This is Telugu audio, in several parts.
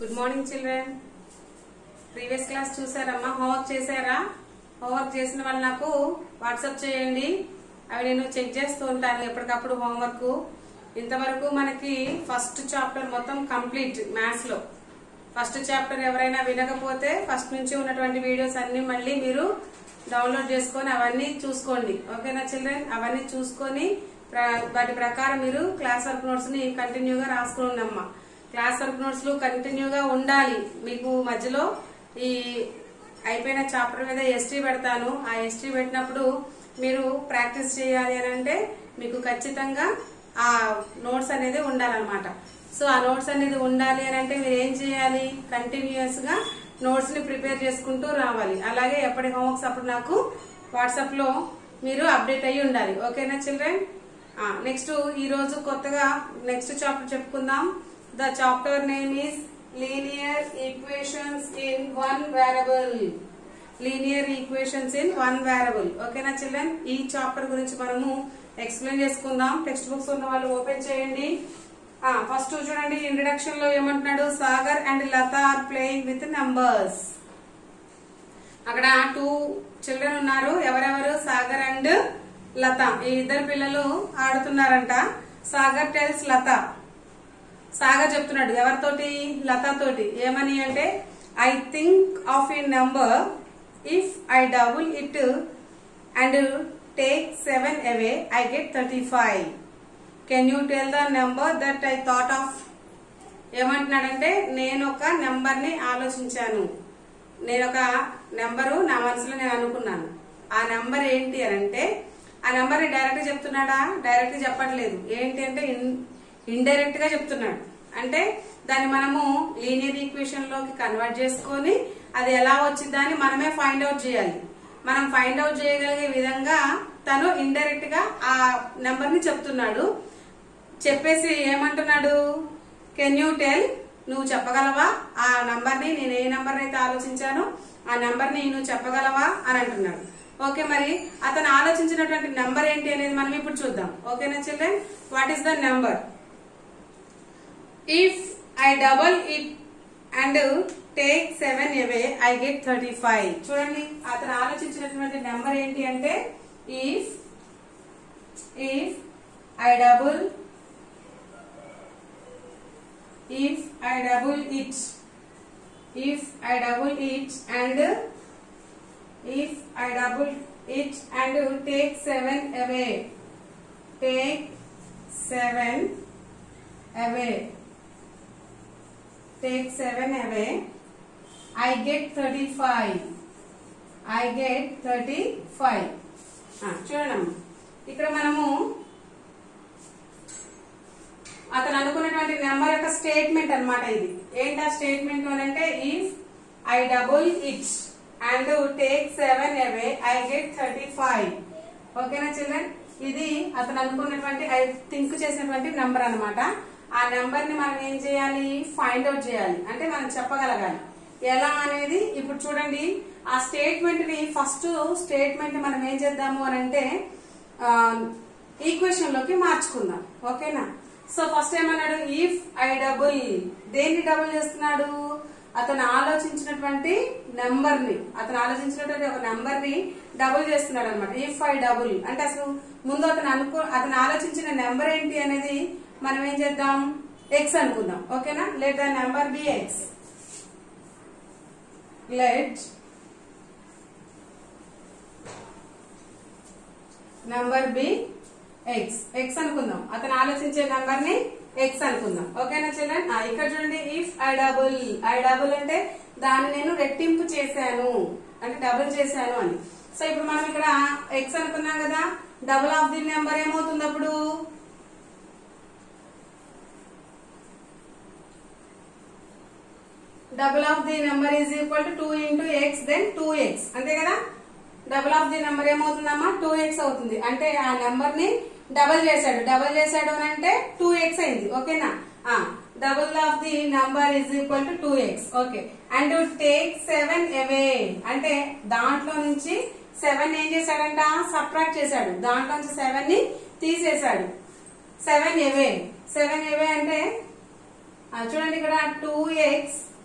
good morning children previous class చూసారమ్మా హోంవర్క్ చేశారా హోంవర్క్ చేసిన వాళ్ళు నాకు వాట్సాప్ చేయండి అవి నేను చెక్ చేస్తూ ఉంటాను ఎప్పటికప్పుడు హోంవర్క్ ఇంతవరకు మనకి ఫస్ట్ చాప్టర్ మొత్తం కంప్లీట్ మ్యాథ్స్ లో ఫస్ట్ చాప్టర్ ఎవరైనా వినకపోతే ఫస్ట్ నుంచి ఉన్నటువంటి వీడియోస్ అన్ని మళ్ళీ మీరు డౌన్లోడ్ చేసుకొని అవన్నీ చూసుకోండి ఓకేనా చిల్డ్రన్ అవన్నీ చూసుకొని ప్ర- వాటి ప్రకారం మీరు క్లాస్ వర్క్ నోట్స్ ని కంటిన్యూగా రాసుకోండమ్మా క్లాస్ వర్క్ నోట్స్ లో కంటిన్యూగా ఉండాలి మీకు మధ్యలో ఈ అయిపోయిన చాప్టర్ మీద ఎస్టీ పెడతాను ఆ ఎస్టీ పెట్టినప్పుడు మీరు ప్రాక్టీస్ చేయాలి అని అంటే మీకు ఖచ్చితంగా ఆ నోట్స్ అనేది ఉండాలన్నమాట సో ఆ నోట్స్ అనేది ఉండాలి అని అంటే మీరు ఏం చేయాలి కంటిన్యూస్ గా నోట్స్ ని ప్రిపేర్ చేసుకుంటూ రావాలి అలాగే ఎప్పటి హోంవర్క్స్ అప్పుడు నాకు వాట్సాప్ లో మీరు అప్డేట్ అయ్యి ఉండాలి ఓకేనా చిల్డ్రన్ నెక్స్ట్ ఈ రోజు కొత్తగా నెక్స్ట్ చాప్టర్ చెప్పుకుందాం the chapter name is linear equations in one variable linear equations in one variable ఓకేనా చిల్డ్రన్ ఈ చాప్టర్ గురించి మనము ఎక్స్ప్లెయిన్ చేసుకుందాం టెక్స్ట్ బుక్స్ ఉన్న వాళ్ళు ఓపెన్ చేయండి ఫస్ట్ చూడండి ఇంట్రడక్షన్ లో ఏమంటున్నాడు Sagar and Latha are playing with numbers అక్కడ టూ చిల్డ్రన్ ఉన్నారు ఎవరెవరు సాగర్ అండ్ లత ఈ ఇద్దరు పిల్లలు ఆడుతున్నారంట సాగర్ టెల్స్ లత సాగర్ చెప్తున్నాడు ఎవరితోటి లత తోటి ఏమని అంటే I think of a number if I double it and take seven away I get thirty five can you tell the number that I thought of ఏమంటున్నాడంటే నేను ఒక నెంబర్ ని ఆలోచించాను నేను ఒక నెంబరు నా మనసులో నేను అనుకున్నాను ఆ నెంబర్ ఏంటి అని అంటే ఆ నెంబర్ ని డైరెక్ట్ చెప్తున్నాడా డైరెక్ట్ చెప్పట్లేదు ఏంటి అంటే ఇండైరెక్ట్ గా చెప్తున్నాడు అంటే దాన్ని మనము లీనియర్ ఈక్వేషన్ లోకి కన్వర్ట్ చేసుకొని అది ఎలా వచ్చిందా అని మనమే ఫైండ్ అవుట్ చేయాలి మనం ఫైండ్ అవుట్ చేయగలిగే విధంగా తను ఇండైరెక్ట్ గా ఆ నెంబర్ ని చెప్తున్నాడు చెప్పేసి ఏమంటున్నాడు కెన్ యూ టెల్ నువ్వు చెప్పగలవా ఆ నంబర్ ని నేను ఏ నంబర్ అయితే ఆలోచించానో ఆ నంబర్ ని నువ్వు చెప్పగలవా అని అంటున్నాడు ఓకే మరి అతను ఆలోచించినటువంటి నెంబర్ ఏంటి అనేది మనం ఇప్పుడు చూద్దాం ఓకేనా children what is the number if I double it and take seven away I get thirty five చూడండి అతను ఆలోచించినటువంటి నెంబర్ ఏంటి అంటే if if I double if I double it if I double it and if I double it and take 7 away take 7 away take 7 away I get 35 I get 35 ఆ, చూడండి ఇక్కడ మనము అతను అనుకున్నటువంటి నెంబర్ యొక్క స్టేట్మెంట్ అన్నమాట ఇది ఏంటి ఆ స్టేట్మెంట్ అంటే if I double it and take seven away I get thirty five ఓకేనా చిల్డ్రన్ ఇది అతను అనుకున్నటువంటి ఐ థింక్ చేసినటువంటి నెంబర్ అన్నమాట ఆ నెంబర్ ని మనం ఏం చేయాలి ఫైండ్ అవుట్ చేయాలి అంటే మనం చెప్పగలగాలి ఎలా అనేది ఇప్పుడు చూడండి ఆ స్టేట్మెంట్ ని ఫస్ట్ స్టేట్మెంట్ మనం ఏం చేద్దాము అని అంటే ఈక్వేషన్ లోకి మార్చుకుందాం ఓకేనా సో ఫస్ట్ ఏమన్నాడు ఇఫ్ ఐ డబుల్ దేన్ని డబుల్ చేస్తున్నాడు అతను ఆలోచించినటువంటి నెంబర్ ని అతను ఆలోచించినటువంటి ఒక నెంబర్ ని డబుల్ చేస్తున్నాడు అనమాట ఇఫ్ ఐ డబుల్ అంటే అసలు ముందు అతను అనుకో అతను ఆలోచించిన నెంబర్ ఏంటి అనేది మనం ఏం చేద్దాం ఎక్స్ అనుకుందాం ఓకేనా let the number be x let number be x x అనుకుందాం అతను ఆలోచించే నంబర్ ని ఎక్స్ అనుకుందాం ఓకేనా చిల్డ్రన్ ఇక్కడ చూడండి if I double I double అంటే దాన్ని నేను రెట్టింపు చేశాను అంటే డబుల్ చేశాను అని సో ఇప్పుడు మనం ఇక్కడ ఎక్స్ అనుకున్నాం కదా డబుల్ ఆఫ్ ది నెంబర్ ఏమవుతుంది అప్పుడు double of the number is equal to two into x then two x అంతే కదా డబుల్ ఆఫ్ ది నెంబర్ ఏమవుతుందమ్మా టూ ఎక్స్ అవుతుంది అంటే ఆ నెంబర్ ని డబల్ చేశాడు డబల్ చేశాడు అని అంటే టూ ఎక్స్ అయింది ఓకేనా double of the number is equal to two x okay and take seven away అంటే దాంట్లో నుంచి సెవెన్ ఏం చేశాడంట సబ్ట్రాక్ట్ చేశాడు దాంట్లో నుంచి సెవెన్ ని తీసేశాడు సెవెన్ అవే సెవెన్ అవే అంటే ఆ, చూడండి ఇక్కడ two x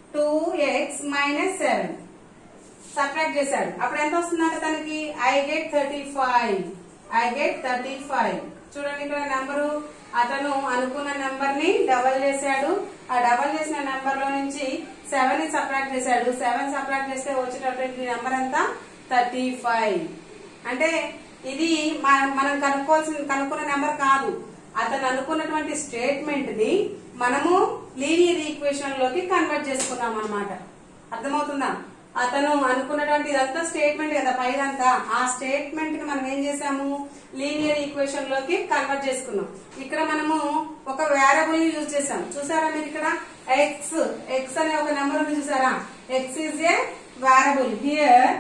two x minus seven subtract చేశాడు అప్పుడు ఎంత వస్తుందంటే తనకి I get thirty five I get thirty five చూడండి ఇక్కడ నెంబరు అతను అనుకున్న నెంబర్ ని డబల్ చేశాడు ఆ డబల్ చేసిన నెంబర్ లో నుంచి సెవెన్ ని సబ్ట్రాక్ట్ చేశాడు సెవెన్ సబ్ట్రాక్ట్ చేస్తే వచ్చేటటువంటి నెంబర్ ఎంత థర్టీ ఫైవ్ అంటే ఇది మ- మనం కనుక్కోవాల్సిన కనుక్కున్న నెంబర్ కాదు అతను అనుకున్నటువంటి స్టేట్మెంట్ ని మనము లీనియర్ ఈక్వేషన్ లోకి కన్వర్ట్ చేసుకున్నాం అనమాట అర్థమవుతుందా అతను అనుకున్నటువంటి ఇదంతా స్టేట్మెంట్ కదా పైదంతా ఆ స్టేట్మెంట్ ని మనం ఏం చేసాము లీనియర్ ఈక్వేషన్ లోకి కన్వర్ట్ చేసుకున్నాం ఇక్కడ మనము ఒక వేరియబుల్ ని యూజ్ చేసాం చూసారా మీరు ఇక్కడ ఎక్స్ ఎక్స్ అనే ఒక నెంబర్ ఉంది చూసారా x is a variable here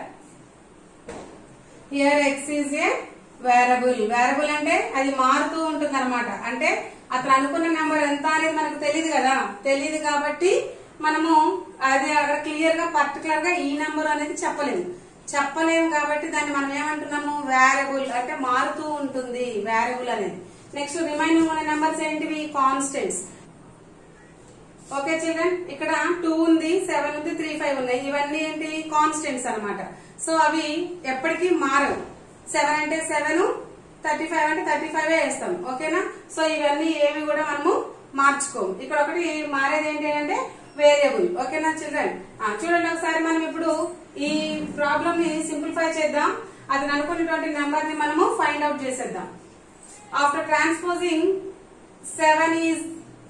here x is a variable variable అంటే అది మారుతూ ఉంటుంది అనమాట అంటే అతను అనుకున్న నెంబర్ ఎంత అనేది మనకు తెలియదు కదా తెలియదు కాబట్టి మనము అది అక్కడ క్లియర్ గా పర్టికులర్ గా ఈ నెంబర్ అనేది చెప్పలేము చెప్పలేము కాబట్టి దాన్ని మనం ఏమంటున్నాము వేరబుల్ అంటే మారుతూ ఉంటుంది వేరబుల్ అనేది నెక్స్ట్ రిమైనింగ్ ఉన్న నెంబర్స్ ఏంటివి కాన్స్టెంట్స్ ఓకే చిల్డ్రన్ ఇక్కడ టూ ఉంది సెవెన్ ఉంది త్రీ ఫైవ్ ఉన్నాయి ఇవన్నీ ఏంటి కాన్స్టెంట్స్ అన్నమాట సో అవి ఎప్పటికీ మారవు సెవెన్ అంటే సెవెన్ థర్టీ ఫైవ్ అంటే థర్టీ ఫైవ్ వేస్తాం ఓకేనా సో ఇవన్నీ ఏమి కూడా మనము మార్చుకోము ఇక్కడ ఒకటి మారేది ఏంటి అంటే వేరియబుల్ ఓకేనా చిల్డ్రన్ చూడండి ఒకసారి మనం ఇప్పుడు ఈ ప్రాబ్లమ్ ని సింప్లిఫై చేద్దాం అది అనుకున్నటువంటి నెంబర్ ని మనము ఫైండ్ అవుట్ చేసేద్దాం after transposing seven is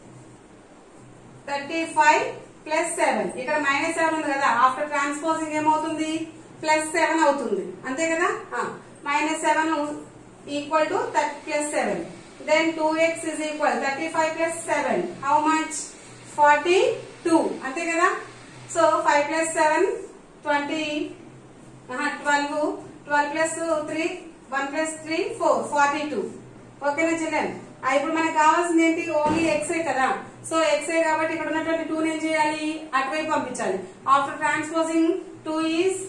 thirty five plus seven ఇక్కడ మైనస్ సెవెన్ ఉంది కదా ఆఫ్టర్ ట్రాన్స్పోజింగ్ ఏమవుతుంది ప్లస్ సెవెన్ అవుతుంది అంతే కదా minus seven equal to plus seven then two x is equal thirty five plus seven how much forty two అంతే కదా so five plus seven twenty twelve twelve plus three one plus three four forty two ఓకేనా చిల్డ్రన్ ఇప్పుడు మనకు కావాల్సింది ఏంటి ఓన్లీ ఎక్సే కదా సో ఎక్సే కాబట్టి ఇక్కడ ఉన్నటువంటి టూ ఏం చేయాలి అటువైపు పంపించాలి after transposing two is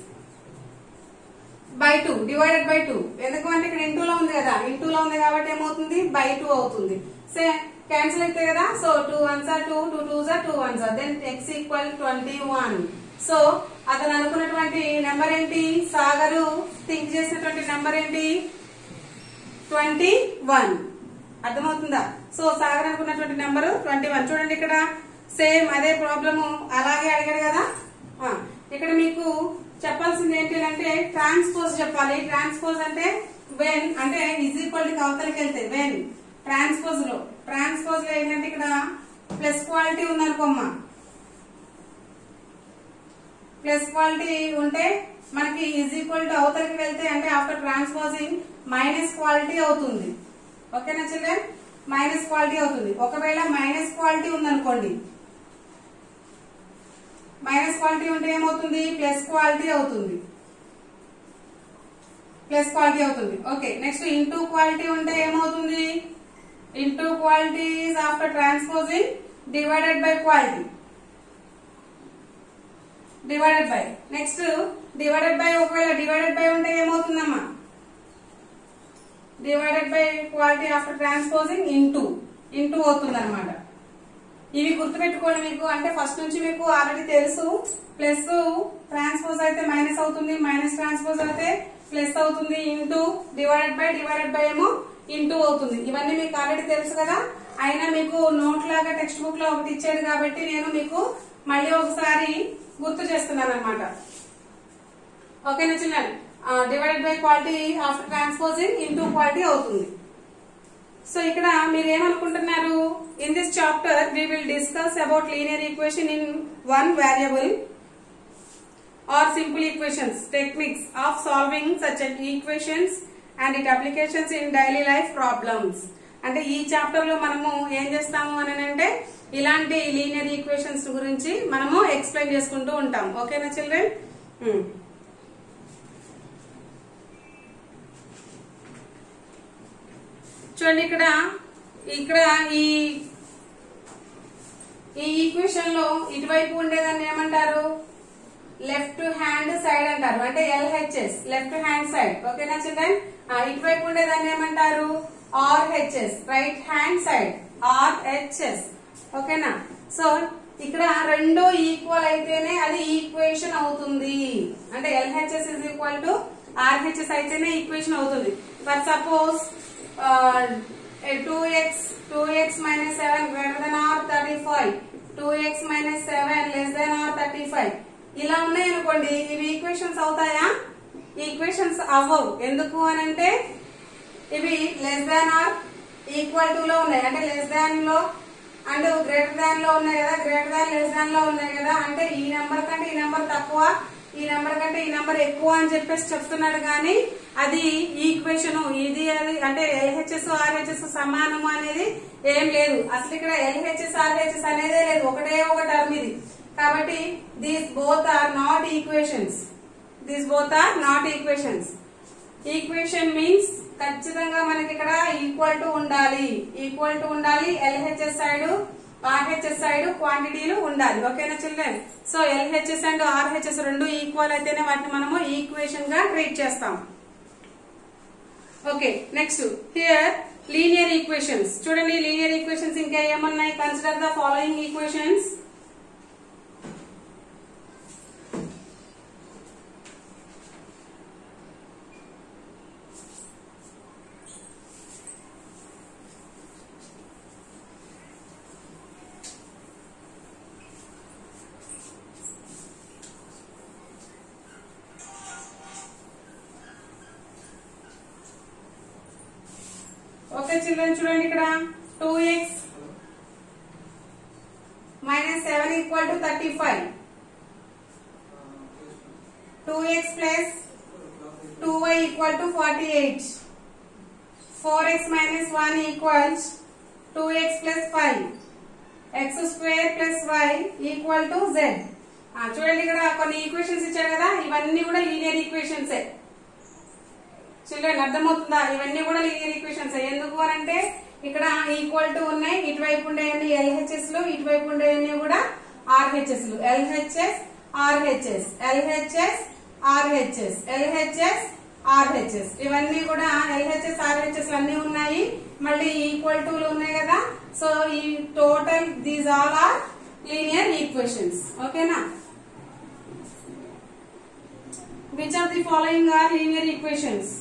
by two divided by two ఎందుకు అంటే ఇక్కడ ఇంటూ లో ఉంది కదా ఇంటూ లో ఉంది కాబట్టి ఏమవుతుంది బై టూ అవుతుంది సే క్యాన్సిల్ అయితే కదా so two ones are two two two are two ones are then x equal twenty one so అతను అనుకున్నటువంటి నెంబర్ ఏంటి సాగరు థింక్ చేసినటువంటి నెంబర్ ఏంటి ట్వంటీ వన్ అర్థమవుతుందా సో సాగర్ అనుకున్నటువంటి నెంబర్ ట్వంటీ వన్ చూడండి ఇక్కడ సేమ్ అదే ప్రాబ్లము అలాగే అడిగాడు కదా ఆ, ఇక్కడ మీకు చెప్పాల్సింది ఏంటి అంటే ట్రాన్స్పోజ్ చెప్పాలి ట్రాన్స్పోజ్ అంటే వెన్ అంటే ఈజ్ ఈక్వల్ టు అవతలకి వెళ్తే వెన్ ట్రాన్స్పోజ్ లో ట్రాన్స్పోజ్ లో ఏంటంటే ఇక్కడ ప్లస్ క్వాలిటీ ఉందనుకోమ్మా ప్లస్ క్వాలిటీ ఉంటే మనకి ఈజ్ ఈక్వల్ టు అవతలకి వెళ్తే అంటే ఆఫ్టర్ ట్రాన్స్పోజింగ్ మైనస్ క్వాలిటీ అవుతుంది ఓకేనా చిల్డ్రన్ మైనస్ క్వాలిటీ అవుతుంది ఒకవేళ మైనస్ క్వాలిటీ ఉందనుకోండి మైనస్ క్వాలిటీ ఉంటే ఏమవుతుంది ప్లస్ క్వాలిటీ అవుతుంది ప్లస్ క్వాలిటీ అవుతుంది ఓకే నెక్స్ట్ ఇంటూ క్వాలిటీ ఉంటే ఏమవుతుంది into quality after transposing divided by quality divided by next divided by ఒకవేళ డివైడెడ్ బై ఉంటే ఏమవుతుందమ్మా divided by quality after transposing into into అవుతుంది అనమాట ఇవి గుర్తుపెట్టుకోండి మీకు అంటే ఫస్ట్ నుంచి మీకు ఆల్రెడీ తెలుసు ప్లస్ ట్రాన్స్పోజ్ అయితే మైనస్ అవుతుంది మైనస్ ట్రాన్స్పోజ్ అయితే ప్లస్ అవుతుంది into divided by divided by ఏమో ఇంటూ అవుతుంది ఇవన్నీ మీకు ఆల్రెడీ తెలుసు కదా అయినా మీకు నోట్ లాగా టెక్స్ట్ బుక్ లో ఒకటి ఇచ్చాడు కాబట్టి నేను మీకు మళ్ళీ ఒకసారి గుర్తు చేస్తున్నాను అనమాట ఓకేనా children divided by quality after transposing into quality అవుతుంది సో ఇక్కడ మీరు ఏమనుకుంటున్నారు in this chapter we will discuss about linear equation in one variable are simple equations techniques of solving such equations and it applications in daily life problems అంటే ఈ చాప్టర్ లో మనము ఏం చేస్తాము అని అంటే ఇలాంటి లీనియర్ ఈక్వేషన్స్ గురించి మనము ఎక్స్ప్లెయిన్ చేసుకుంటూ ఉంటాం ఓకేనా చిల్డ్రన్ చూడండి ఇక్కడ ఇక్కడ ఈ ఈ ఈక్వేషన్ లో ఇటువైపు ఉండేదాన్ని ఏమంటారు లెఫ్ట్ హ్యాండ్ సైడ్ అంటారు అంటే ఎల్హెచ్ఎస్ లెఫ్ట్ హ్యాండ్ సైడ్ ఓకేనా చిల్డ్రన్ ఇటువైపు ఉండేదాన్ని ఏమంటారు RHS right hand side RHS ఓకేనా సో ఇక్కడ రెండు ఈక్వల్ అయితేనే అది ఈక్వేషన్ అవుతుంది అంటే LHS is equal to RHS అయితేనే ఈక్వేషన్ అవుతుంది for suppose two x two x minus seven greater than or thirty five two x minus seven less than or thirty five ఇలా ఉన్నాయి అనుకోండి ఇవి ఈక్వేషన్స్ అవుతాయా ఈక్వేషన్స్ అవ్వవు ఎందుకు అని అంటే ఇవి less than or equal to లో ఉన్నాయి అంటే లెస్ దాన్ లో అండ్ గ్రేటర్ దాన్ లో ఉన్నాయి కదా గ్రేటర్ దాన్ లెస్ దాన్ లో ఉన్నాయి కదా అంటే ఈ నెంబర్ కంటే ఈ నెంబర్ తక్కువ ఈ నెంబర్ కంటే ఈ నెంబర్ ఎక్కువ అని చెప్పేసి చెప్తున్నాడు కానీ అది ఈక్వేషన్ ఇది అది అంటే ఎల్హెచ్ఎస్ ఆర్హెచ్ఎస్ సమానము అనేది ఏం లేదు అసలు ఇక్కడ ఎల్హెచ్ఎస్ ఆర్హెచ్ఎస్ అనేదే లేదు ఒకటే ఒక టర్మ్ ఇది కాబట్టి these both are not equations these both are not equations equation means ఖచ్చితంగా మనకి ఇక్కడ ఈక్వల్ టు ఉండాలి ఈక్వల్ టు ఉండాలి ఎల్హెచ్ఎస్ సైడ్ ఆర్హెచ్ఎస్ సైడ్ క్వాంటిటీలు ఉండాలి ఓకేనా children so LHS and RHS రెండు ఈక్వల్ అయితేనే వాటిని మనము ఈక్వేషన్ గా ట్రీట్ చేస్తాం okay next here linear equations చూడండి లీనియర్ ఈక్వేషన్స్ ఇంకా ఏమన్నాయి consider the following equations okay children చూడండి ఇక్కడ two x minus seven equal to thirty five two x plus two y equal to forty eight four x minus one equals two x plus five x square plus y equal to z చూడండి ఇక్కడ కొన్ని ఈక్వేషన్స్ ఇచ్చాడు కదా ఇవన్నీ కూడా లీనియర్ ఈక్వేషన్సే చిల్డ్రన్ అర్థమవుతుందా ఇవన్నీ కూడా లీనియర్ ఈక్వేషన్స్ ఎందుకు అని అంటే ఇక్కడ ఈక్వల్ టు ఉన్నాయి ఇటువైపు ఉండేవన్నీ ఎల్హెచ్ఎస్ లు ఇటువైపు ఉండేవన్నీ కూడా ఆర్హెచ్ఎస్ లు LHS RHS LHS RHS LHS RHS ఇవన్నీ కూడా ఎల్హెచ్ఎస్ ఆర్హెచ్ఎస్ అన్ని ఉన్నాయి మళ్ళీ ఈక్వల్ టు ఉన్నాయి కదా సో ఈ total these all are linear equations ఓకేనా which of the following are linear equations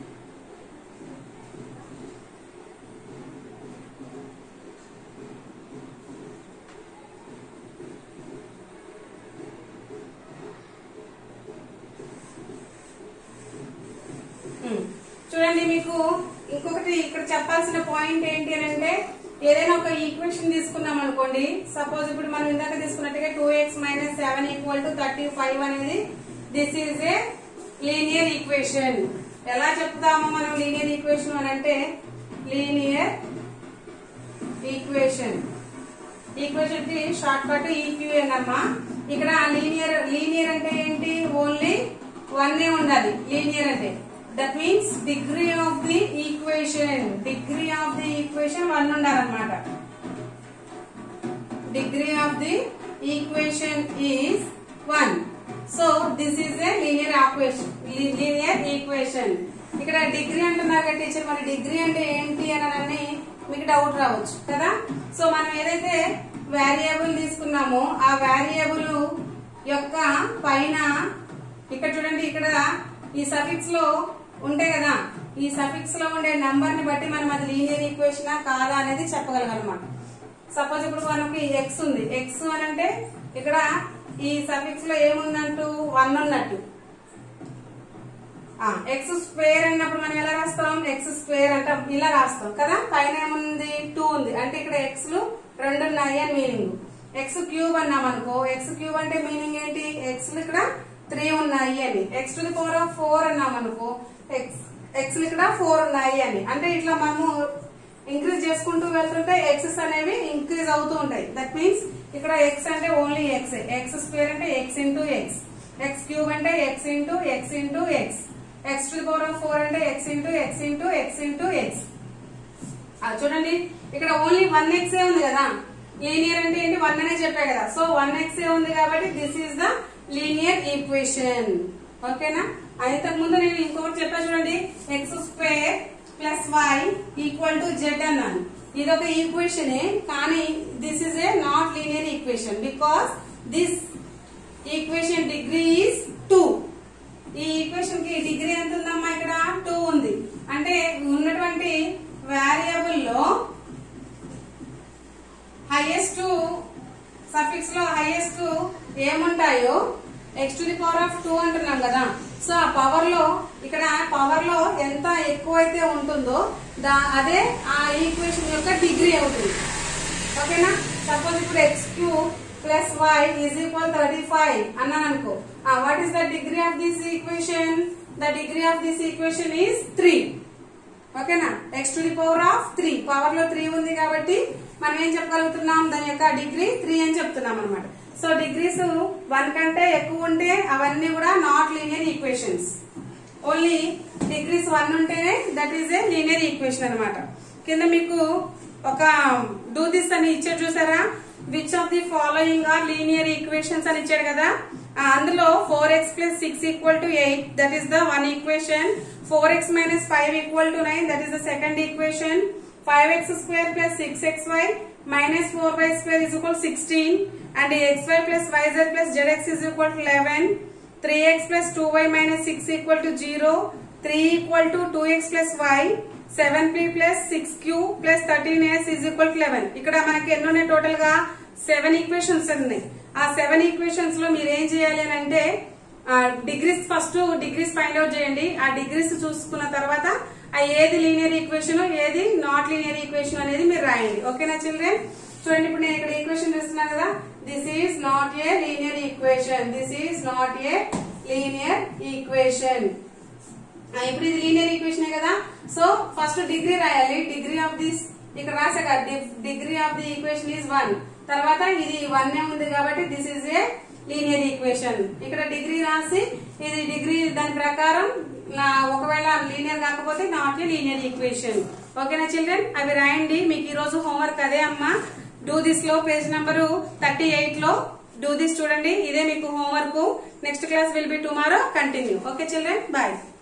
చూడండి మీకు ఇంకొకటి ఇక్కడ చెప్పాల్సిన పాయింట్ ఏంటి అని అంటే ఏదైనా ఒక ఈక్వేషన్ తీసుకున్నాం అనుకోండి సపోజ్ ఇప్పుడు మనం ఇందాక తీసుకున్నట్టుగా two x minus seven equal to thirty five అనేది this is a linear equation ఎలా చెప్తాము మనం లీనియర్ ఈక్వేషన్ అని అంటే లీనియర్ ఈక్వేషన్ ఈక్వేషన్ కి షార్ట్ కట్ ఈక్యూఎన్ అమ్మా ఇక్కడ లీనియర్ లీనియర్ అంటే ఏంటి ఓన్లీ వన్ ఉండాలి లీనియర్ అంటే that means degree of the equation degree of the equation one ఉండాలన్నమాట degree of the equation is one so this is a linear equation linear equation ఇక్కడ డిగ్రీ అంటున్నారు కదా టీచర్ మరి డిగ్రీ అంటే ఏంటి అని మీకు డౌట్ రావచ్చు కదా సో మనం ఏదైతే వేరియబుల్ తీసుకున్నామో ఆ వేరియబుల్ యొక్క పైన ఇక్కడ చూడండి ఇక్కడ ఈ సఫిక్స్ లో ఉంటాయి కదా ఈ సఫిక్స్ లో ఉండే నంబర్ ని బట్టి మనం అది లీనియర్ ఈక్వేషన్ కాదా అనేది చెప్పగలం అనమాట సపోజ్ ఇప్పుడు మనకి ఎక్స్ ఉంది ఎక్స్ అని అంటే ఇక్కడ ఈ సఫిక్స్ లో ఏముందంటూ వన్ ఉన్నట్టు ఎక్స్ స్క్వేర్ అన్నప్పుడు మనం ఎలా రాస్తాం ఎక్స్ స్క్వేర్ అంటాం ఇలా రాస్తాం కదా పైన ఏముంది టూ ఉంది అంటే ఇక్కడ ఎక్స్ లు రెండు ఉన్నాయి అని మీనింగ్ ఎక్స్ క్యూబ్ అన్నాం అనుకో ఎక్స్ క్యూబ్ అంటే మీనింగ్ ఏంటి ఎక్స్ లు ఇక్కడ త్రీ ఉన్నాయి అని x to the power of four అన్నాం అనుకో ఎక్స్ ఎక్స్ లు ఇక్కడ ఫోర్ ఉన్నాయి అని అంటే ఇట్లా మనము ఇంక్రీజ్ చేసుకుంటూ వెళ్తుంటే ఎక్సెస్ అనేవి ఇంక్రీజ్ అవుతూ ఉంటాయి దట్ మీన్స్ ఇక్కడ ఎక్స్ అంటే ఓన్లీ ఎక్స్ ఎక్స్ స్క్వేర్ అంటే x into x x cube అంటే x into x into x x to the power of four అంటే x into x into x into x చూడండి ఇక్కడ ఓన్లీ వన్ ఎక్స్ ఉంది కదా లీనియర్ అంటే ఏంటి వన్ అనే చెప్పా కదా సో వన్ ఎక్స్ ఉంది కాబట్టి this is the linear equation ఓకేనా ఇంతకు ముందు నేను ఇంకొకటి చెప్పా చూడండి x square plus y equal to z అన్నాను ఇది ఒక ఈక్వేషన్ కానీ this is a not linear equation because this equation degree is two ఈ ఈక్వేషన్ కి డిగ్రీ ఎంత ఉందమ్మా ఇక్కడ టూ ఉంది అంటే ఉన్నటువంటి వేరియబుల్ లో హైయెస్ట్ సఫిక్స్ లో హైయెస్ట్ ఏముంటాయో x to the power of two అంటున్నాం కదా సో ఆ పవర్ లో ఇక్కడ పవర్ లో ఎంత ఎక్కువైతే ఉంటుందో దా అదే ఆ ఈక్వేషన్ యొక్క డిగ్రీ అవుతుంది ఓకేనా సపోజ్ ఇప్పుడు x cube plus y is equal thirty five అన్నాను అనుకో what is the degree of this equation the degree of this equation is three ఓకేనా x to the power of three power లో త్రీ ఉంది కాబట్టి మనం ఏం చెప్పగలుగుతున్నాం దాని యొక్క డిగ్రీ త్రీ అని చెప్తున్నాం అనమాట సో డిగ్రీస్ వన్ కంటే ఎక్కువ ఉంటే అవన్నీ కూడా not linear equations only degrees one ఉంటేనే that is a linear equation అనమాట కింద మీకు ఒక డూ దిస్ అని ఇచ్చాడు చూసారా which of the following are linear equations అని ఇచ్చాడు కదా ఆ, అందులో four x plus six equal to eight that is the one equation four x minus five equal to nine that is the second equation five x square plus six x y minus four y square is equal sixteen and x y plus y z plus z x is equal to eleven three x plus two y minus six equal to zero three equal to two x plus y seven p plus six q plus thirteen s is equal to eleven ఇక్కడ మనకి ఎన్ని ఉన్నాయి టోటల్ గా సెవెన్ ఈక్వేషన్స్ ఉన్నాయి ఆ సెవెన్ ఈక్వేషన్స్ లో మీరు ఏం చేయాలి అని అంటే degrees first degrees find out చేయండి ఆ డిగ్రీస్ చూసుకున్న తర్వాత ఆ ఏది లీనియర్ ఈక్వేషన్ ఏది నాట్ లీనియర్ ఈక్వేషన్ అనేది మీరు రాయండి ఓకేనా చిల్డ్రన్ చూడండి ఇప్పుడు నేను ఇక్కడ ఈక్వేషన్ ఇస్తున్నాను కదా this is not a linear equation this is not a linear equation ఆ, ఇప్పుడు ఇది లీనియర్ ఈక్వేషన్ కదా సో ఫస్ట్ డిగ్రీ రాయాలి డిగ్రీ ఆఫ్ దిస్ ఇక్కడ రాసాక degree of the equation is one తర్వాత ఇది వన్ ఉంది కాబట్టి this is a linear equation ఇక్కడ డిగ్రీ రాసి ఇది డిగ్రీ దాని ప్రకారం నా- ఒకవేళ లీనియర్ కాకపోతే నాట్ ఏ లీనియర్ ఈక్వేషన్ ఓకేనా చిల్డ్రన్ అవి రాయండి మీకు ఈ రోజు హోంవర్క్ అదే అమ్మా డూ దిస్ లో పేజ్ నంబరు థర్టీ ఎయిట్ లో డూ దిస్ చూడండి ఇదే మీకు homework next class will be tomorrow continue okay children bye